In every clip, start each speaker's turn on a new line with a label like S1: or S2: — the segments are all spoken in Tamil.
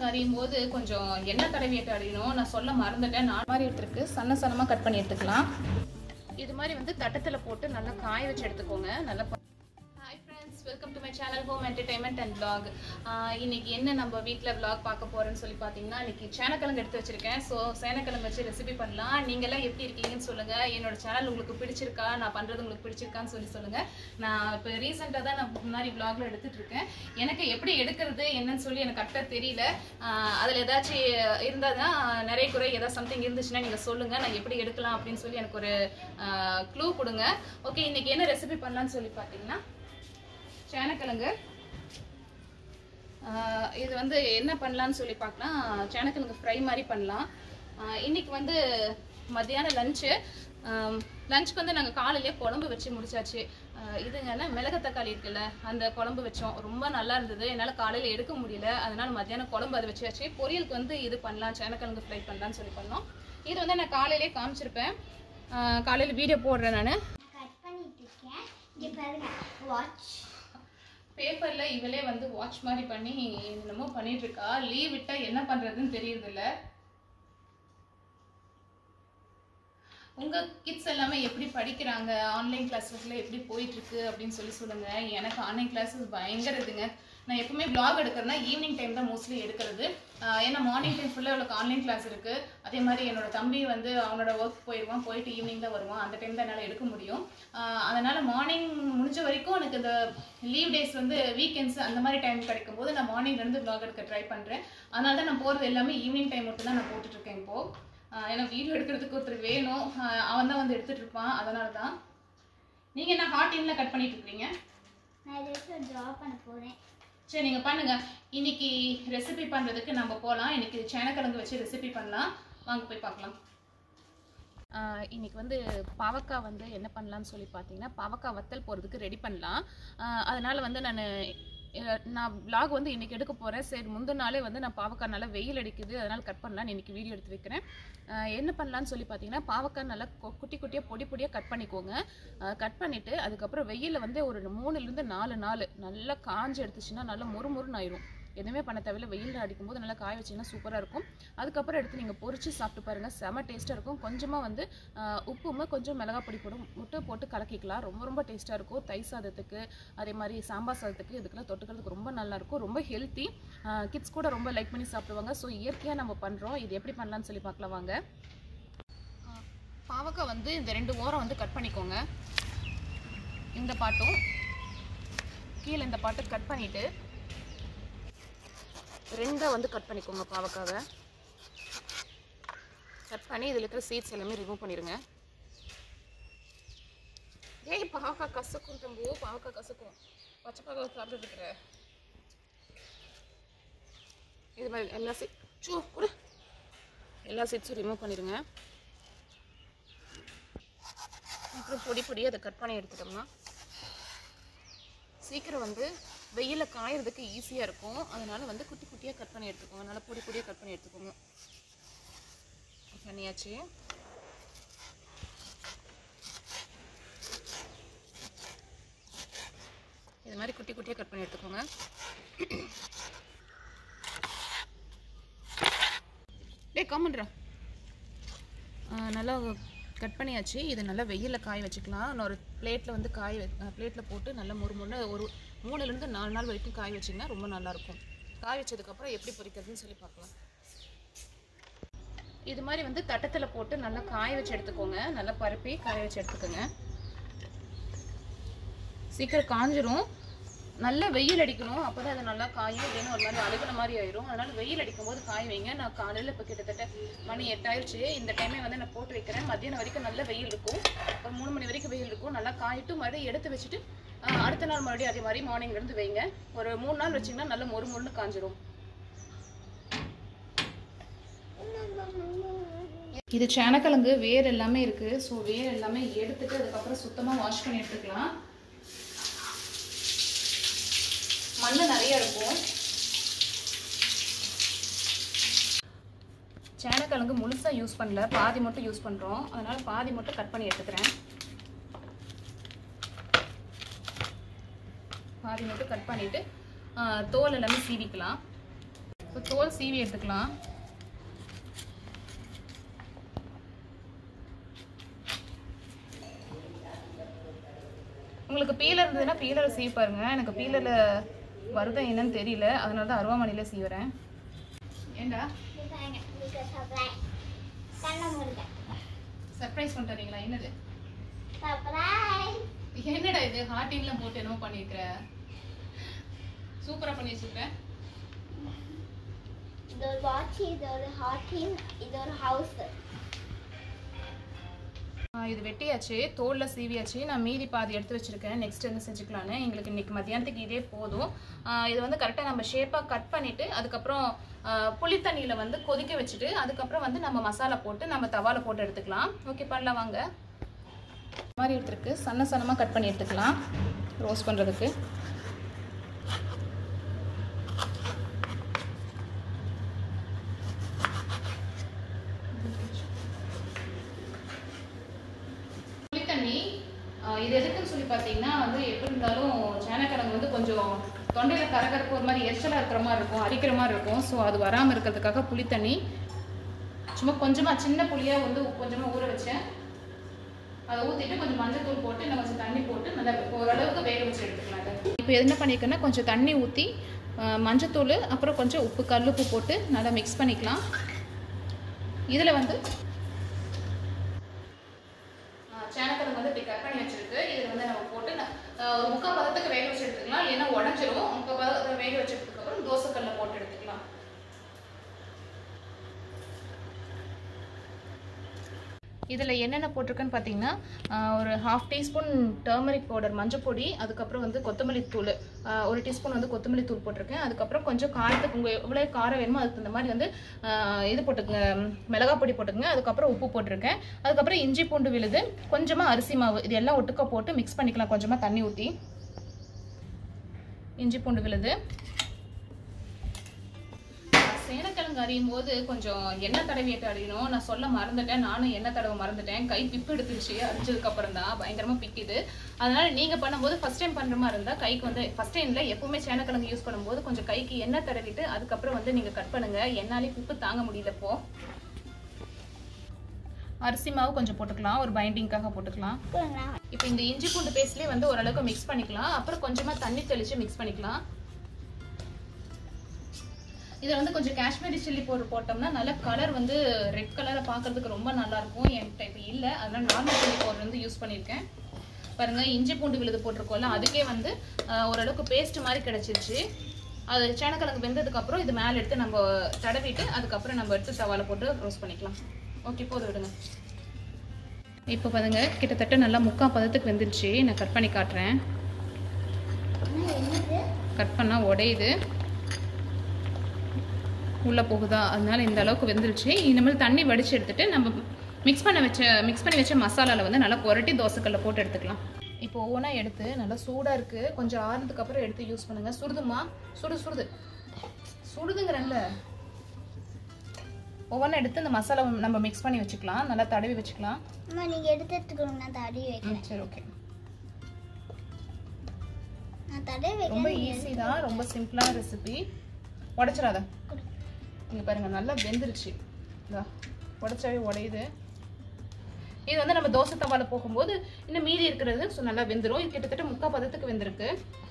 S1: சேனக்கிழங்கு அறியும் போது கொஞ்சம் எண்ணெய் தடவிட்டு அறியணும் நான் சொல்ல மறந்துட்டேன் நான் மாதிரி எடுத்துருக்கு சன்ன சன்னமாக கட் பண்ணி எடுத்துக்கலாம் இது மாதிரி வந்து தட்டத்தில் போட்டு நல்லா காய வச்சு எடுத்துக்கோங்க நல்லா hi friends welcome to my channel home entertainment and vlog ஆஹ் இன்னைக்கு என்ன நம்ம வீட்டில் vlog பார்க்க போறோம்னு சொல்லி பார்த்தீங்கன்னா இன்னைக்கு சேனக்கிழங்கு எடுத்து வச்சிருக்கேன் ஸோ சேனக்கிழங்கு வச்சு ரெசிபி பண்ணலாம் நீங்களாம் எப்படி இருக்கீங்கன்னு சொல்லுங்க என்னோட சேனல் உங்களுக்கு பிடிச்சிருக்கா நான் பண்றது உங்களுக்கு பிடிச்சிருக்கான்னு சொல்லி சொல்லுங்க நான் இப்போ ரீசெண்டாக தான் நான் முன்னாடி vlogல எடுத்துட்டு இருக்கேன் எனக்கு எப்படி எடுக்கிறது என்னன்னு சொல்லி எனக்கு கரெக்டாக தெரியல ஆஹ் அதுல ஏதாச்சும் இருந்தால் தான் நிறைய குறை ஏதாவது சம்திங் இருந்துச்சுன்னா நீங்க சொல்லுங்க நான் எப்படி எடுக்கலாம் அப்படின்னு சொல்லி எனக்கு ஒரு க்ளூ கொடுங்க ஓகே இன்னைக்கு என்ன ரெசிபி பண்ணலாம்னு சொல்லி பார்த்தீங்கன்னா சேனக்கிழங்கு ஆஹ் இது வந்து என்ன பண்ணலாம்னு சொல்லி பார்க்கலாம் சேனக்கிழங்கு ஃப்ரை மாதிரி பண்ணலாம் ஆஹ் இன்னைக்கு வந்து மத்தியானம் லஞ்சு லஞ்சுக்கு வந்து நாங்கள் காலையிலேயே குழம்பு வச்சு முடிச்சாச்சு ஆஹ் இதுங்க என்ன மிளகு தக்காளி இருக்குல்ல அந்த குழம்பு வச்சோம் ரொம்ப நல்லா இருந்தது என்னால் காலையில் எடுக்க முடியல அதனால மத்தியானம் குழம்பு அதை வச்சாச்சு பொரியலுக்கு வந்து இது பண்ணலாம் சேனக்கிழங்கு ஃப்ரை பண்ணலாம்னு சொல்லி பண்ணோம் இது வந்து நான் காலையிலேயே காமிச்சிருப்பேன் காலையில் வீடியோ போடுறேன் நான்
S2: கட் பண்ணிட்டு இருக்கேன் இங்க பாருங்க வாட்ச்
S1: பேப்பர்ல இவளே வந்து வாட்ச் மாதிரி பண்ணி என்னமோ பண்ணிட்டு இருக்கா லீவ் விட்டா என்ன பண்றதுன்னு தெரியறது இல்ல உங்க கிட்ஸ் எல்லாமே எப்படி படிக்கிறாங்க ஆன்லைன் கிளாஸஸ்ல எப்படி போயிட்டு இருக்கு அப்படின்னு சொல்லி சொல்லுங்க எனக்கு ஆன்லைன் கிளாஸஸ் பயங்கர இதுங்க நான் எப்பவுமே vlog எடுக்கிறேன்னா ஈவினிங் டைம் தான் மோஸ்ட்லி எடுக்கிறது ஆஹ் ஏன்னா மார்னிங் டைம் ஃபுல்லாக அவளுக்கு ஆன்லைன் கிளாஸ் இருக்கு அதே மாதிரி என்னோட தம்பி வந்து அவனோட ஒர்க் போயிடுவான் போயிட்டு ஈவினிங் தான் வருவான் அந்த டைம் தான் என்னால் எடுக்க முடியும் ஆஹ் அதனால மார்னிங் முடிஞ்ச வரைக்கும் எனக்கு இந்த லீவ் டேஸ் வந்து வீக்கெண்ட்ஸ் அந்த மாதிரி டைம் கிடைக்கும் போது நான் மார்னிங்ல இருந்து vlog எடுக்க ட்ரை பண்றேன் அதனால தான் நான் போறது எல்லாமே ஈவினிங் டைம் மட்டும் தான் நான் போட்டுட்டு இருக்கேன் இப்போ ஆஹ் ஏன்னா வீடியோ எடுக்கிறதுக்கு ஒருத்தர் வேணும் ஆஹ் அவன் தான் வந்து எடுத்துட்டு இருப்பான் அதனால தான் நீங்க என்ன ஹார்ட் இன்ல கட் பண்ணிட்டு இருக்கீங்க
S2: நான் இதை ட்ரா பண்ண போறேன்
S1: சரி நீங்க பண்ணுங்க இன்னைக்கு ரெசிபி பண்றதுக்கு நம்ம போகலாம் இன்னைக்கு சேனக்கிழங்கு வச்சு ரெசிபி பண்ணலாம் வாங்க போய் பார்க்கலாம் ஆஹ் இன்னைக்கு வந்து பாவக்காய் வந்து என்ன பண்ணலாம்னு சொல்லி பார்த்தீங்கன்னா பாவக்காய் வத்தல் போகிறதுக்கு ரெடி பண்ணலாம் ஆஹ் அதனால வந்து நான் நான் vlog வந்து இன்னைக்கு எடுக்க போகிறேன் சரி முந்தின நாளே வந்து நான் பாவக்காய் நல்லா வெயில் அடிக்குது அதனால் கட் பண்ணலான்னு இன்னைக்கு வீடியோ எடுத்து வைக்கிறேன் ஆஹ் என்ன பண்ணலாம்னு சொல்லி பார்த்தீங்கன்னா பாவக்காய் நல்லா கொ- குட்டி குட்டியாக பொடி பொடியாக கட் பண்ணிக்கோங்க கட் பண்ணிவிட்டு அதுக்கப்புறம் வெயிலில் வந்து ஒரு மூணுலேருந்து நாலு நாள் நல்லா காஞ்சு எடுத்துச்சுன்னா நல்லா முறுமுறுன்னு ஆயிரும் எதுவுமே பண்ண தேவையில்ல வெயிலில் அடிக்கும்போது நல்லா காய வச்சிங்கன்னா சூப்பராக இருக்கும் அதுக்கப்புறம் எடுத்து நீங்கள் பொரிச்சு சாப்பிட்டு பாருங்கள் செம டேஸ்ட்டாக இருக்கும் கொஞ்சமாக வந்து ஆஹ் உப்பும் கொஞ்சம் மிளகாய் பொடி போடும் முட்டை போட்டு கலக்கிக்கலாம் ரொம்ப ரொம்ப டேஸ்ட்டாக இருக்கும் தை சாதத்துக்கு அதே மாதிரி சாம்பார் சாதத்துக்கு இதுக்கெல்லாம் தொட்டுக்கிறதுக்கு ரொம்ப நல்லா இருக்கும் ரொம்ப ஹெல்த்தி கிட்ஸ் கூட ரொம்ப லைக் பண்ணி சாப்பிடுவாங்க ஸோ இயற்கையாக நம்ம பண்ணுறோம் இது எப்படி பண்ணலாம்னு சொல்லி பார்க்கலாம் வாங்க ஆஹ் பாவக்காய் வந்து இந்த ரெண்டு ஓரம் வந்து கட் பண்ணிக்கோங்க இந்த பாட்டும் கீழே இந்த பாட்டு கட் பண்ணிவிட்டு ரெண்டா வந்து கட் பண்ணிக்கோங்க பாவக்காவை கட் பண்ணி இதில் இருக்கிற சீட்ஸ் எல்லாமே ரிமூவ் பண்ணிடுங்க ஏய் பாவக்காய் கசக்கும் தம்பு பாவக்காய் கசக்கும் பச்சை பாவக்காய் சாப்பிட்டு இருக்கிற இது மாதிரி எல்லா சீட் சூ கொடு எல்லா சீட்ஸும் ரிமூவ் பண்ணிடுங்க அப்புறம் பொடி பொடி அதை கட் பண்ணி எடுத்துட்டோம்னா சீக்கிரம் வந்து வெயிலில் காயறதுக்கு ஈஸியாக இருக்கும் அதனால வந்து குட்டி குட்டியாக கட் பண்ணி எடுத்துக்கோங்க நல்லா பொடி பொடியாக கட் பண்ணி எடுத்துக்கோங்க பண்ணியாச்சு இது மாதிரி குட்டி குட்டியாக கட் பண்ணி எடுத்துக்கோங்க டேய் காமன்றா நல்லா கட் பண்ணியாச்சு இது நல்லா வெயிலில் காய வச்சுக்கலாம் நான் ஒரு பிளேட்டில் வந்து காய பிளேட்டில் போட்டு நல்லா முறு முறுன்னு ஒரு மூணுலேருந்து நாலு நாள் வரைக்கும் காய வச்சிங்கன்னா ரொம்ப நல்லாயிருக்கும் காய வச்சதுக்கப்புறம் எப்படி பொரிக்கிறதுன்னு சொல்லி பார்க்கலாம் இது மாதிரி வந்து தட்டத்தில் போட்டு நல்லா காய வச்சு எடுத்துக்கோங்க நல்லா பருப்பி காய வச்சு எடுத்துக்கோங்க சீக்கிரம் காஞ்சிரும் நல்லா வெயில் அடிக்கணும் அப்போ தான் அது நல்லா காயும் இல்லைன்னா ஒரு மாதிரி அழுகுன மாதிரி ஆயிரும் அதனால வெயில் அடிக்கும் போது காய வைங்க நான் காலையில் இப்போ கிட்டத்தட்ட மணி எட்டாயிருச்சு இந்த டைமே வந்து நான் போட்டு வைக்கிறேன் மத்தியானம் வரைக்கும் நல்ல வெயில் இருக்கும் ஒரு மூணு மணி வரைக்கும் வெயில் இருக்கும் நல்லா காயிட்டு மறுபடியும் எடுத்து வச்சுட்டு ஆஹ், அடுத்த நாள் மறுபடியும் அதே மாதிரி மார்னிங்ல இருந்து வைங்க ஒரு மூணு நாள் வச்சிங்கன்னா நல்ல மொறு மொறுன்னு காஞ்சிரும் இது சேனக்கிழங்கு வேர் எல்லாமே இருக்கு ஸோ வேர் எல்லாமே எடுத்துட்டு அதுக்கப்புறம் சுத்தமாக வாஷ் பண்ணி எடுத்துக்கலாம் மண் நிறைய இருக்கும் சேனக்கிழங்கு முழுசாக யூஸ் பண்ணல பாதி மட்டும் யூஸ் பண்ணுறோம் அதனால பாதி மட்டும் கட் பண்ணி எடுத்துக்கிறேன் பாதி மட்டும் கட் பண்ணிட்டு ஆஹ், தோல் எல்லாமே சீவிக்கலாம் இப்போ தோல் சீவி எடுத்துக்கலாம் உங்களுக்கு பீலர் இருந்ததுன்னா பீலர் சீவி பாருங்க எனக்கு பீலரில் வருதா என்னன்னு தெரியல அதனால தான் அருவாமனையில் சீவுறேன் ஏண்டா
S2: இங்க பாருங்க உங்களுக்கு சர்ப்ரைஸ் கண்ணை மூடுங்க
S1: சர்ப்ரைஸ் பண்ணுறீங்களா என்னது
S2: சர்ப்ரைஸ்
S1: என்னடா இது ஹார்டின்லாம் போட்டு என்னமோ பண்ணியிருக்கிற சூப்பராக பண்ணி வச்சுருக்கேன்
S2: இது ஒரு வாட்ச் இது ஒரு ஹாட்டின் இது ஒரு ஹவுஸ்
S1: இது வெட்டியாச்சு தோலில் சீவியாச்சு நான் மீதி பாதி எடுத்து வச்சிருக்கேன் நெக்ஸ்ட் என்ன செஞ்சுக்கலான்னு எங்களுக்கு இன்னைக்கு மத்தியானத்துக்கு இதே போதும் ஆஹ் இது வந்து கரெக்டாக நம்ம ஷேப்பாக கட் பண்ணிவிட்டு அதுக்கப்புறம் ஆஹ் புளி தண்ணியில் வந்து கொதிக்க வச்சுட்டு அதுக்கப்புறம் வந்து நம்ம மசாலா போட்டு நம்ம தவால போட்டு எடுத்துக்கலாம் ஓகே பண்ணலாம் வாங்க இந்த மாதிரி எடுத்துருக்கு சன்ன சன்னமாக கட் பண்ணி எடுத்துக்கலாம் ரோஸ்ட் பண்ணுறதுக்கு புளி தண்ணி ஆஹ் இது எதுக்குன்னு சொல்லி பார்த்தீங்கன்னா வந்து எப்படி இருந்தாலும் சேனக்கிழங்கு வந்து கொஞ்சம் தொண்டையில் கரகரப்பு ஒரு மாதிரி எரிச்சலாக இருக்கிற மாதிரி இருக்கும் அரிக்கிற மாதிரி இருக்கும் ஸோ அது வராமல் இருக்கிறதுக்காக புளி தண்ணி சும்மா கொஞ்சமாக சின்ன புளியாக வந்து கொஞ்சமாக ஊற வச்சேன் அதை ஊற்றிட்டு கொஞ்சம் மஞ்சள் தூள் போட்டு இன்னும் கொஞ்சம் தண்ணி போட்டு நல்லா ஓரளவுக்கு வேக வச்சு எடுத்துக்கலாம் இதை. இப்போ என்ன பண்ணியிருக்கேன்னா கொஞ்சம் தண்ணி ஊற்றி மஞ்சத்தூள் அப்புறம் கொஞ்சம் உப்பு கல்லுப்பு போட்டு நல்லா மிக்ஸ் பண்ணிக்கலாம் இதில் வந்து சேனக்கிழங்கு வந்து இப்படி கட் பண்ணி வச்சிருக்கு இதில் வந்து நம்ம போட்டு ந- ஆஹ் ஒரு முக்கால் பதத்துக்கு வேக வச்சு எடுத்துக்கலாம் இல்லைன்னா உடஞ்சிரும் முக்கால் பதத்துக்கு வேக வச்சதுக்கு அப்புறம் தோசைக்கல்ல போட்டு எடுத்துக்கலாம் இதில் என்னென்ன போட்டிருக்குன்னு பார்த்தீங்கன்னா ஆஹ் ஒரு ஹாஃப் டீஸ்பூன் டர்மரிக் பவுடர் மஞ்சள் பொடி அதுக்கப்புறம் வந்து கொத்தமல்லி தூள் ஆஹ் ஒரு டீஸ்பூன் வந்து கொத்தமல்லி தூள் போட்டிருக்கேன் அதுக்கப்புறம் கொஞ்சம் காரத்துக்கு உங்கள் எவ்வளோ காரம் வேணுமோ அதுக்கு தகுந்த மாதிரி வந்து ஆஹ் இது போட்டுக்கங்க மிளகாய் பொடி போட்டுக்கங்க அதுக்கப்புறம் உப்பு போட்டிருக்கேன் அதுக்கப்புறம் இஞ்சி பூண்டு விழுது கொஞ்சமாக அரிசி மாவு இது எல்லாம் ஒட்டுக்க போட்டு மிக்ஸ் பண்ணிக்கலாம் கொஞ்சமாக தண்ணி ஊற்றி இஞ்சி பூண்டு விழுது சேனக்கிழங்கு அறியும் போது கொஞ்சம் எண்ணெய் தடவிட்டு அறியணும் நான் சொல்ல மறந்துட்டேன் நானும் எண்ணெய் தடவை மறந்துட்டேன் கை பிப்பு எடுத்துருச்சு அரிஞ்சதுக்கு அப்புறம் தான் பயங்கரமா பிக்குது அதனால நீங்க பண்ணும்போது ஃபர்ஸ்ட் டைம் பண்ற மாதிரி இருந்தா கைக்கு வந்து ஃபர்ஸ்ட் டைம்ல எப்பவுமே சேனக்கிழங்கு யூஸ் பண்ணும்போது கொஞ்சம் கைக்கு எண்ணெய் தடவிட்டு அதுக்கப்புறம் வந்து நீங்க கட் பண்ணுங்க என்னாலே பிப்பு தாங்க முடியல இப்போ அரிசி மாவு கொஞ்சம் போட்டுக்கலாம் ஒரு பைண்டிங்காக போட்டுக்கலாம் இப்போ இந்த இஞ்சி பூண்டு பேஸ்ட்லேயே வந்து ஓரளவுக்கு மிக்ஸ் பண்ணிக்கலாம் அப்புறம் கொஞ்சமா தண்ணி தெளிச்சு மிக்ஸ் பண்ணிக்கலாம் இதில் வந்து கொஞ்சம் காஷ்மீரி சில்லி பவுடர் போட்டோம்னா நல்ல கலர் வந்து ரெட் கலரில் பார்க்கறதுக்கு ரொம்ப நல்லா இருக்கும் என்கிட்ட இப்போ இல்லை அதனால நார்மல் சில்லி பவுடர் வந்து யூஸ் பண்ணியிருக்கேன் பாருங்க இஞ்சி பூண்டு விழுது போட்டிருக்கோம்ல அதுக்கே வந்து ஆஹ், ஓரளவுக்கு பேஸ்ட் மாதிரி கிடைச்சிருச்சு அது சேனக்கிழங்கு வெந்ததுக்கப்புறம் இது மேலே எடுத்து நம்ம தடவிட்டு அதுக்கப்புறம் நம்ம எடுத்து தவால போட்டு ரோஸ்ட் பண்ணிக்கலாம் ஓகே போதும் விடுங்க இப்போ பாருங்க கிட்டத்தட்ட நல்லா முக்கால் பதத்துக்கு வெந்துருச்சு நான் கட் பண்ணி காட்டுறேன்
S2: என்னது
S1: கட் பண்ணால் உடையுது உள்ளே போகுதா அதனால இந்த அளவுக்கு வெந்துருச்சு இனிமேல் தண்ணி வடித்து எடுத்துட்டு நம்ம மிக்ஸ் பண்ண வச்ச மிக்ஸ் பண்ணி வச்ச மசாலாவில் வந்து நல்லா புரட்டி தோசைக்கல்ல போட்டு எடுத்துக்கலாம் இப்போ ஒவ்வொன்றா எடுத்து நல்லா சூடாக இருக்குது கொஞ்சம் ஆறுனதுக்கு அப்புறம் எடுத்து யூஸ் பண்ணுங்கள் சுடுதுமா சுடு சுடுது சுடுதுங்கிறல்ல ஒவ்வொன்றா எடுத்து இந்த மசாலா நம்ம மிக்ஸ் பண்ணி வச்சுக்கலாம் நல்லா தடவி வச்சுக்கலாம்
S2: அம்மா நீங்க எடுத்து எடுத்துக்கோங்க நான் தடவி வைக்கிறேன்
S1: ம், சரி ஓகே
S2: நான் தடவி
S1: ரொம்ப
S2: வைக்கிறேன்
S1: ஈஸி தான் ரொம்ப சிம்பிளான ரெசிபி உடைச்சிடாத இங்கே பாருங்க நல்லா வெந்துருச்சு இதா உடைச்சாவே உடையுது இது வந்து நம்ம தோசை தவால போகும்போது இன்னும் மீதி இருக்கிறது ஸோ நல்லா வெந்துடும் இது கிட்டத்தட்ட முக்கால் பதத்துக்கு வெந்திருக்கு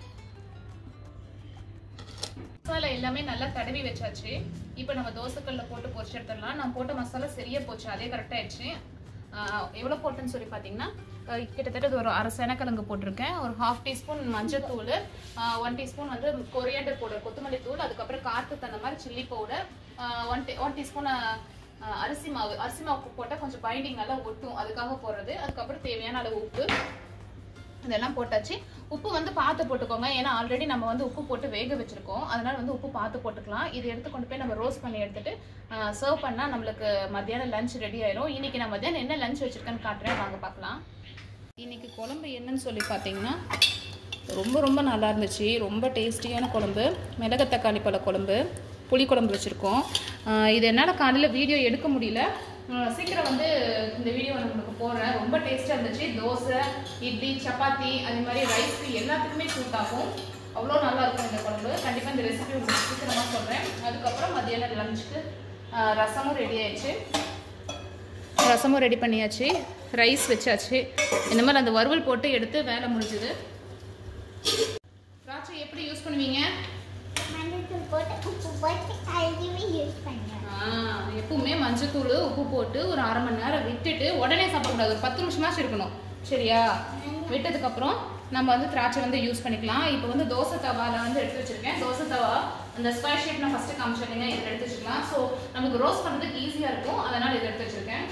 S1: மசாலா எல்லாமே நல்லா தடவி வச்சாச்சு இப்போ நம்ம தோசைக்கல்ல போட்டு பொரிச்சு எடுத்துடலாம் நான் போட்ட மசாலா சரியா போச்சு அதே கரெக்டாக ஆயிடுச்சு ஆஹ் எவ்வளவு போட்டேன்னு சொல்லி பார்த்தீங்கன்னா ஆஹ் கிட்டத்தட்ட இது ஒரு அரை சேனக்கிழங்கு போட்டிருக்கேன் ஒரு ஹாஃப் டீஸ்பூன் மஞ்சத்தூள் ஒன் டீஸ்பூன் வந்து கொரியாண்டர் பவுடர் கொத்தமல்லி தூள் அதுக்கப்புறம் காரத்துக்கு தகுந்த மாதிரி chilli powder one tea one teaspoon அரிசி மாவு அரிசி மாவு போட்டால் கொஞ்சம் பைண்டிங் நல்லா ஒட்டும் அதுக்காக போடுறது அதுக்கப்புறம் தேவையான அளவு உப்பு இதெல்லாம் போட்டாச்சு உப்பு வந்து பார்த்து போட்டுக்கோங்க ஏன்னா ஆல்ரெடி நம்ம வந்து உப்பு போட்டு வேக வச்சிருக்கோம் அதனால வந்து உப்பு பார்த்து போட்டுக்கலாம் இது எடுத்து கொண்டு போய் நம்ம ரோஸ்ட் பண்ணி எடுத்துட்டு சர்வ் பண்ணா நம்மளுக்கு மத்தியானம் லஞ்ச் ரெடி ஆயிரும் இன்னைக்கு நான் மத்தியானம் என்ன லஞ்ச் வச்சிருக்கேன்னு காட்டுறேன் வாங்க பார்க்கலாம் இன்னைக்கு குழம்பு என்னன்னு சொல்லி பார்த்தீங்கன்னா ரொம்ப ரொம்ப நல்லா இருந்துச்சு ரொம்ப டேஸ்டியான குழம்பு மிளகு தக்காளி பழ குழம்பு புளி குழம்பு வச்சுருக்கோம் இது என்னால் காலையில் வீடியோ எடுக்க முடியல ஆஹ் சீக்கிரம் வந்து இந்த வீடியோ நான் உங்களுக்கு போடுறேன் ரொம்ப டேஸ்ட்டாக இருந்துச்சு தோசை இட்லி சப்பாத்தி அதே மாதிரி ரைஸ் எல்லாத்துக்குமே சூட் ஆகும் அவ்வளோ நல்லா இருக்கும் இந்த குழம்பு கண்டிப்பாக இந்த ரெசிபி உங்களுக்கு சீக்கிரமாக சொல்கிறேன் அதுக்கப்புறம் மதியானம் லஞ்சுக்கு ரசமும் ரெடி ஆயிடுச்சு ரசமும் ரெடி பண்ணியாச்சு ரைஸ் வச்சாச்சு இந்த மாதிரி அந்த வறுவல் போட்டு எடுத்து வேலை முடிஞ்சுது திராட்சை எப்படி யூஸ் பண்ணுவீங்க
S2: மஞ்சள் போட்டு உப்பு போட்டு கழுவி யூஸ் பண்ணுவேன்
S1: ஆ, எப்பவுமே மஞ்சத்தூள் உப்பு போட்டு ஒரு அரை மணி நேரம் விட்டுட்டு உடனே சாப்பிடக்கூடாது ஒரு பத்து நிமிஷமாச்சும் இருக்கணும் சரியா விட்டதுக்கப்புறம் நம்ம வந்து திராட்சை வந்து யூஸ் பண்ணிக்கலாம் இப்போ வந்து தோசை தவால வந்து எடுத்து வச்சிருக்கேன் தோசை தவா அந்த ஸ்கொயர் ஷேப் நான் ஃபஸ்ட்டு காமிச்சிருந்தீங்க இதில் எடுத்து வச்சுக்கலாம் ஸோ நமக்கு ரோஸ்ட் பண்ணுறதுக்கு ஈஸியாக இருக்கும் அதனால் இதை எடுத்து வச்சிருக்கேன்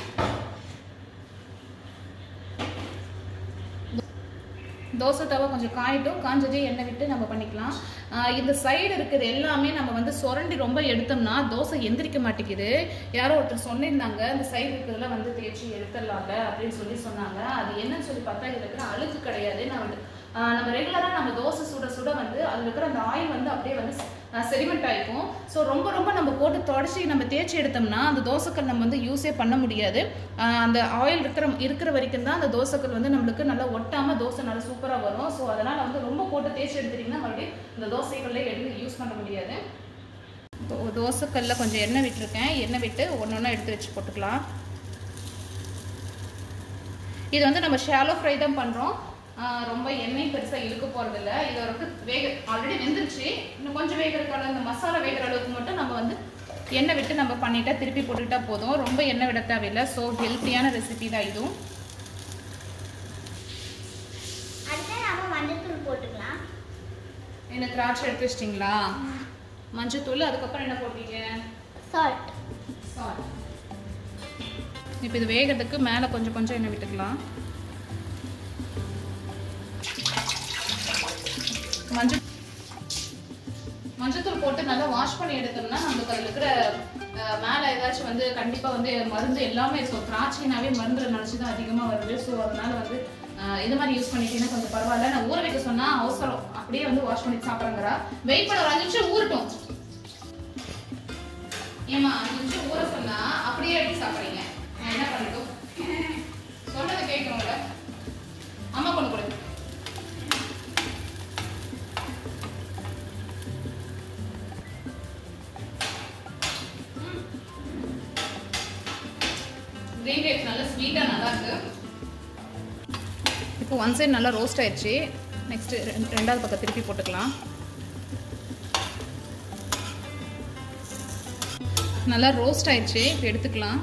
S1: தோசை தவா கொஞ்சம் காயட்டும் காஞ்சதே எண்ணெய் விட்டு நம்ம பண்ணிக்கலாம் ஆஹ் இந்த சைடு இருக்கிறது எல்லாமே நம்ம வந்து சுரண்டி ரொம்ப எடுத்தோம்னா தோசை எந்திரிக்க மாட்டேங்குது யாரோ ஒருத்தர் சொன்னிருந்தாங்க இந்த சைடு இருக்கிறதுல வந்து தேய்ச்சி எடுத்துடலாம்ல அப்படின்னு சொல்லி சொன்னாங்க அது என்னன்னு சொல்லி பார்த்தா இதில் இருக்கிற அழுக்கு கிடையாது நான் வந்து ஆஹ் நம்ம ரெகுலராக நம்ம தோசை சுட சுட வந்து அதில் இருக்கிற அந்த ஆயில் வந்து அப்படியே வந்து செடிமெண்ட் ஆகிக்கும் ஸோ ரொம்ப ரொம்ப நம்ம போட்டு தொடச்சி நம்ம தேய்ச்சி எடுத்தோம்னா அந்த தோசைக்கல் நம்ம வந்து யூஸே பண்ண முடியாது ஆஹ் அந்த ஆயில் இருக்கிற இருக்கிற வரைக்கும் தான் அந்த தோசைக்கல் வந்து நம்மளுக்கு நல்லா ஒட்டாமல் தோசை நல்லா சூப்பராக வரும் ஸோ அதனால் வந்து ரொம்ப போட்டு தேய்ச்சி எடுத்துட்டிங்கன்னா மறுபடியும் இந்த தோசைக்கல்லே எடுத்து யூஸ் பண்ண முடியாது தோ- தோசைக்கல்ல கொஞ்சம் எண்ணெய் விட்டுருக்கேன் எண்ணெய் விட்டு ஒன்று ஒன்றா எடுத்து வச்சு போட்டுக்கலாம் இது வந்து நம்ம ஷாலோ ஃப்ரை தான் பண்ணுறோம் ரொம்ப எண்ணெய் பெருசாக இழுக்க போகிறதில்ல இது வரைக்கு வேக ஆல்ரெடி வெந்துருச்சு இன்னும் கொஞ்சம் வேகிறதுக்கான இந்த மசாலா வேகிற அளவுக்கு மட்டும் நம்ம வந்து எண்ணெய் விட்டு நம்ம பண்ணிட்டா திருப்பி போட்டுக்கிட்டா போதும் ரொம்ப எண்ணெய் விட தேவையில்லை ஸோ ஹெல்த்தியான ரெசிபி தான் இதுவும்
S2: அடுத்து நம்ம மஞ்சள் போட்டுக்கலாம்
S1: என்ன திராட்சை எடுத்து வச்சிட்டிங்களா மஞ்சத்தூள் அதுக்கப்புறம் என்ன போட்டீங்க
S2: சால்ட்
S1: சால்ட் இப்போ இது வேகிறதுக்கு மேலே கொஞ்சம் கொஞ்சம் எண்ணெய் விட்டுக்கலாம் மஞ்சள் மஞ்சத்தூள் போட்டு நல்லா வாஷ் பண்ணி எடுத்தோம்னா நமக்கு அதில் இருக்கிற அஹ், மேலே ஏதாச்சும் வந்து கண்டிப்பாக வந்து மருந்து எல்லாமே இருக்கும் திராட்சைனாவே மருந்து நினச்சி தான் அதிகமாக வருது ஸோ அதனால வந்து அஹ், இது மாதிரி யூஸ் பண்ணிட்டீங்கன்னா கொஞ்சம் பரவாயில்ல நான் ஊற வைக்க சொன்னா அவசரம் அப்படியே வந்து வாஷ் பண்ணி சாப்பிட்றங்கிறா வெயிட் பண்ண ஒரு அஞ்சு நிமிஷம் ஊறட்டும் ஏமா அஞ்சு நிமிஷம் ஊற சொன்னா அப்படியே எடுத்து சாப்பிடுறீங்க நான் என்ன பண்ணட்டும் சொல்றதை கேட்கணும்ல அம்மா கொண்டு கொடு கிரீன் ரைஸ் நல்லா ஸ்வீட்டாக நல்லா இருக்கு இப்போ ஒன் சைடு நல்லா ரோஸ்ட் ஆயிடுச்சு நெக்ஸ்ட் ரெண்டாவது பக்கம் திருப்பி போட்டுக்கலாம் நல்லா ரோஸ்ட் ஆயிடுச்சு இப்போ எடுத்துக்கலாம்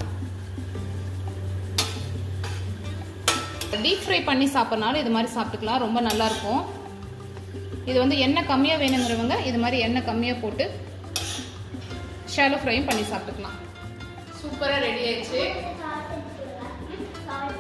S1: டீப் ஃப்ரை பண்ணி சாப்பிட்றனால இது மாதிரி சாப்பிட்டுக்கலாம் ரொம்ப நல்லா இருக்கும் இது வந்து எண்ணெய் கம்மியாக வேணுங்கிறவங்க இது மாதிரி எண்ணெய் கம்மியாக போட்டு ஷாலோ ஃப்ரையும் பண்ணி சாப்பிட்டுக்கலாம் சூப்பராக ரெடி ஆயிடுச்சு
S2: சால்ட்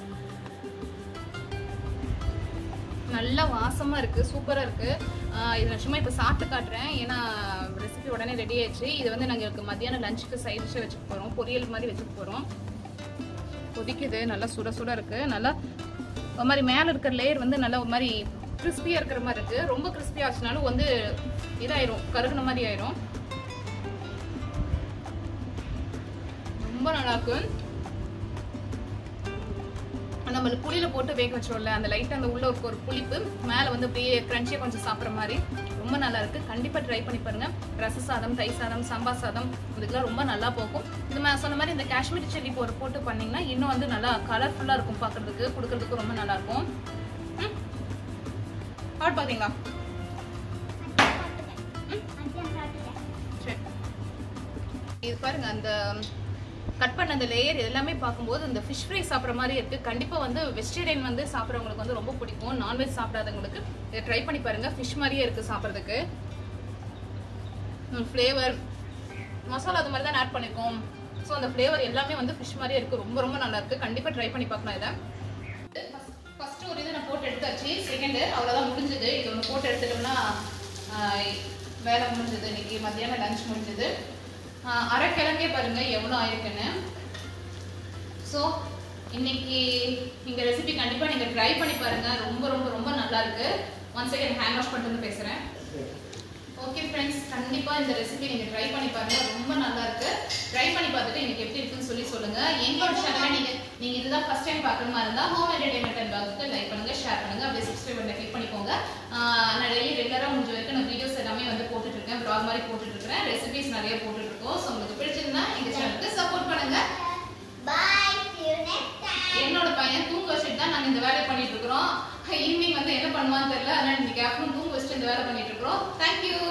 S1: நல்லா வாசமாக இருக்குது சூப்பராக இருக்குது இது நான் சும்மா இப்போ சாப்பிட்டு காட்டுறேன் ஏன்னா ரெசிபி உடனே ரெடி ஆயிடுச்சு இது வந்து நாங்கள் மத்தியானம் லஞ்சுக்கு சைட் டிஷ்ஷாக வச்சுக்க போகிறோம் பொரியல் மாதிரி வச்சுக்க போகிறோம் கொதிக்குது நல்லா சுட சுட இருக்குது நல்லா ஒரு மாதிரி மேலே இருக்கிற லேயர் வந்து நல்லா ஒரு மாதிரி கிறிஸ்பியாக இருக்கிற மாதிரி இருக்குது ரொம்ப கிறிஸ்பியாக ஆச்சுனாலும் வந்து இதாயிரும் கருகுன மாதிரி ஆயிரும் ரொம்ப நல்லா இருக்கு நம்ம புளியில போட்டு வேக வச்சோம்ல அந்த லைட்டா அந்த உள்ள இருக்க ஒரு புளிப்பு மேல வந்து அப்படியே கிரன்ச்சியா கொஞ்சம் சாப்பிட்ற மாதிரி ரொம்ப நல்லா இருக்கு கண்டிப்பா ட்ரை பண்ணி பாருங்க ரச சாதம் தை சாதம் சாம்பார் சாதம் இதுக்கெல்லாம் ரொம்ப நல்லா போகும் இது நான் சொன்ன மாதிரி இந்த காஷ்மீரி சில்லி போட்டு போட்டு பண்ணீங்கன்னா இன்னும் வந்து நல்லா கலர்ஃபுல்லா இருக்கும் பார்க்கிறதுக்கு கொடுக்கறதுக்கு ரொம்ப நல்லா இருக்கும் ம் ஆட் பாத்தீங்களா சரி இது பாருங்க அந்த கட் பண்ண அந்த லேயர் எல்லாமே பார்க்கும்போது இந்த ஃபிஷ் ஃப்ரை சாப்பிட்ற மாதிரி இருக்கு கண்டிப்பா வந்து வெஜிடேரியன் வந்து சாப்பிட்றவங்களுக்கு வந்து ரொம்ப பிடிக்கும் நான்வெஜ் சாப்பிடாதவங்களுக்கு இதை ட்ரை பண்ணி பாருங்க ஃபிஷ் மாதிரியே இருக்கு சாப்பிட்றதுக்கு ஃப்ளேவர் மசாலா அது மாதிரி தான் ஆட் பண்ணிருக்கோம் ஸோ அந்த ஃப்ளேவர் எல்லாமே வந்து ஃபிஷ் மாதிரியே இருக்கு ரொம்ப ரொம்ப நல்லா இருக்கு கண்டிப்பா ட்ரை பண்ணி பார்க்கலாம் இதை ஃபர்ஸ்ட் ஒரு இது நான் போட்டு எடுத்தாச்சு செகண்ட் அவ்வளோதான் முடிஞ்சது இது ஒன்று போட்டு எடுத்துட்டோம்னா ஆஹ், வேலை முடிஞ்சது இன்னைக்கு மத்தியானம் லஞ்ச் முடிஞ்சது ஆஹ், அரை கிழங்கே பாருங்க எவ்வளோ ஆயிருக்குன்னு ஸோ இன்னைக்கு இந்த ரெசிபி கண்டிப்பாக நீங்கள் ட்ரை பண்ணி பாருங்க ரொம்ப ரொம்ப ரொம்ப நல்லா இருக்கு ஒன் செகண்ட் ஹேண்ட் வாஷ் பண்ணிட்டு வந்து பேசுகிறேன் ஓகே ஃப்ரெண்ட்ஸ் கண்டிப்பாக இந்த ரெசிபி நீங்கள் ட்ரை பண்ணி பாருங்க ரொம்ப நல்லா இருக்கு ட்ரை பண்ணி பார்த்துட்டு எனக்கு எப்படி இருக்குன்னு சொல்லி சொல்லுங்க எங்களோட சேனலை நீங்கள் நீங்க இதுதான் ஃபர்ஸ்ட் டைம் பார்க்குற மாதிரி இருந்தா ஹோம் என்டர்டைன்மெண்ட் அண்ட் பிளாகுக்கு லைக் பண்ணுங்க ஷேர் பண்ணுங்க அப்படியே சப்ஸ்கிரைப் பண்ண கிளிக் பண்ணிக்கோங்க ஆஹ் நான் டெய்லி ரெகுலராக முடிஞ்ச வரைக்கும் நான் வீடியோஸ் எல்லாமே வந்து போட்டுட்டு இருக்கேன் vlog மாதிரி போட்டுட்டு இருக்கிறேன் ரெசிபிஸ் நிறைய போட்டுட்டு இருக்கோம் ஸோ உங்களுக்கு பிடிச்சிருந்தா எங்க சேனலுக்கு சப்போர்ட் பண்ணுங்க
S2: Bye. See you next time.
S1: என்னோட பையன் தூங்க வச்சுட்டு தான் நாங்க இந்த வேலையை பண்ணிட்டு இருக்கிறோம் ஈவினிங் வந்து என்ன பண்ணுவான்னு தெரியல அதனால இன்னைக்கு ஆஃப்டர்நூன் தூங்க வச்சுட்டு இந்த வேலை பண்ணிட்டு இருக்கிறோம் தேங்க்யூ